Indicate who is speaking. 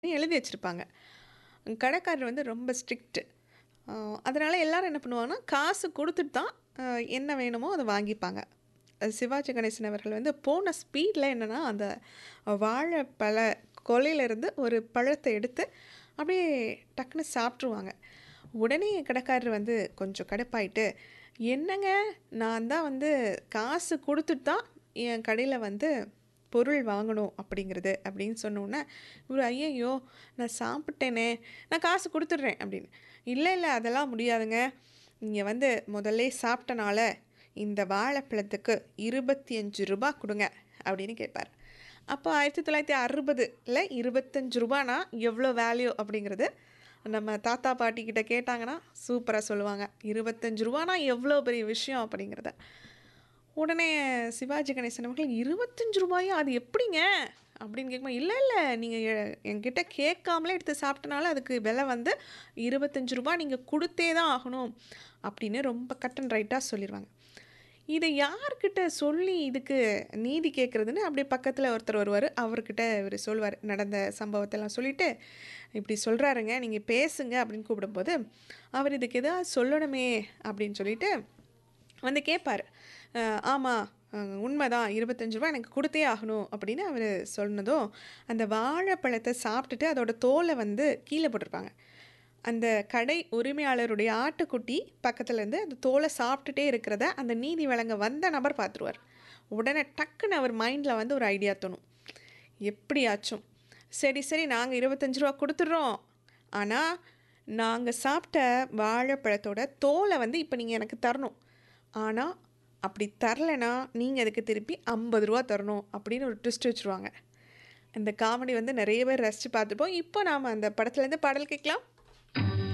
Speaker 1: எழுதி வச்சிருப்பாங்க. கடைக்காரர் வந்து ரொம்ப ஸ்ட்ரிக்ட்டு. அ அதனால எல்லாரும் என்ன பண்ணுவாங்கன்னா, காசு குடுத்துட்டு தான் அ என்ன வேணுமோ அத வாங்கிப்பாங்க. அது சிவாஜி கணேசன் அவர்கள் வந்து போன ஸ்பீட்ல என்னன்னா, அந்த வாழைப்பழ கொலையிலேருந்து ஒரு பழத்த எடுத்து அப்படியே டக்குனு சாப்ட்டுருவாங்க. உடனே கடைக்காரர் வந்து கொஞ்சம் கடுப்பாயிட்டு, "என்னங்க நான் தான் வந்து காசு குடுத்துட்டு தான் என் கடையில வந்து பொருள் வாங்கணும் அப்படிங்கிறது" அப்படின்னு சொன்னோனே, இவரு "ஐயய்யோ! நான் சாப்பிட்டேனே! நான் காசு குடுத்துடுறேன்" அப்படின்னு. "இல்ல, இல்ல அதெல்லாம் முடியாதுங்க. நீங்க வந்து முதல்லயே சாப்ட்டனால இந்த வாழைப்பழத்துக்கு ரூ. 25 குடுங்க" அப்படின்னு கேட்பாரு. அப்போ 1960ல ரூ. 25னா எவ்வளோ வேல்யூ அப்படிங்கிறது நம்ம தாத்தா, பாட்டி கிட்ட கேட்டாங்கன்னா, சூப்பரா சொல்லுவாங்க. ரூ. 25னா எவ்வளோ பெரிய விஷயம் அப்படிங்கிறத. உடனே சிவாஜி கணேசன் அவர்கள் "ரூ. 25 அது எப்படிங்க?" அப்படின்னு கேட்கும்போது, "இல்ல, இல்ல நீங்க எ என்கிட்ட கேட்காமலே எடுத்து சாப்ட்டனால அதுக்கு விலை வந்து ரூ. 25 நீங்க குடுத்தே தான் ஆகணும்" அப்படின்னு ரொம்ப கட் அண்ட் ரைட்டா சொல்லிருவாங்க. இத யார்கிட்ட சொல்லி இதுக்கு நீதி கேட்கறதுன்னு அப்படியே பக்கத்துல ஒருத்தர் வருவாரு. அவர்கிட்ட இவரு சொல்லுவாரு. நடந்த சம்பவத்தெல்லாம் சொல்லிட்டு, "இப்படி சொல்றாருங்க, நீங்க பேசுங்க" அப்படின்னு கூப்பிடும்போது, அவர் "இதுக்கு ஏதாவது சொல்லணுமே" அப்படின்னு சொல்லிட்டு வந்து கேட்பாரு. அ "ஆமா, அ உண்மதான் ரூ. 25 எனக்கு குடுத்தே ஆகணும்" அப்படின்னு அவரு சொன்னதும், அந்த வாழைப்பழத்த சாப்ட்டுட்டு அதோட தோல வந்து கீழ போட்டிருப்பாங்க. அந்த கடை உரிமையாளருடைய ஆட்டுக்குட்டி பக்கத்துலேருந்து அந்த தோல சாப்ட்டுட்டே இருக்கிறத அந்த நீதி வழங்க வந்த நபர் பார்த்துருவாரு. உடனே டக்குன்னு அவர் மைண்ட்ல வந்து ஒரு ஐடியா தோணும். எப்படியாச்சும், "சரி, சரி நாங்க ரூ. 25 குடுத்துடுறோம். ஆனா, நாங்க சாப்ட்ட வாழைப்பழத்தோட தோல வந்து இப்ப நீங்க எனக்கு தரணும். ஆனா, அப்படி தரலனா நீங்க அதுக்கு திருப்பி ரூ. 50 தரணும்" அப்படின்னு ஒரு ட்விஸ்ட் வச்சுருவாங்க. இந்த காமெடி வந்து நெறைய பேர் ரசிச்சு பார்த்துருப்போம். இப்போ நாம அந்த படத்துலேருந்து பாடல் கேட்கலாம்.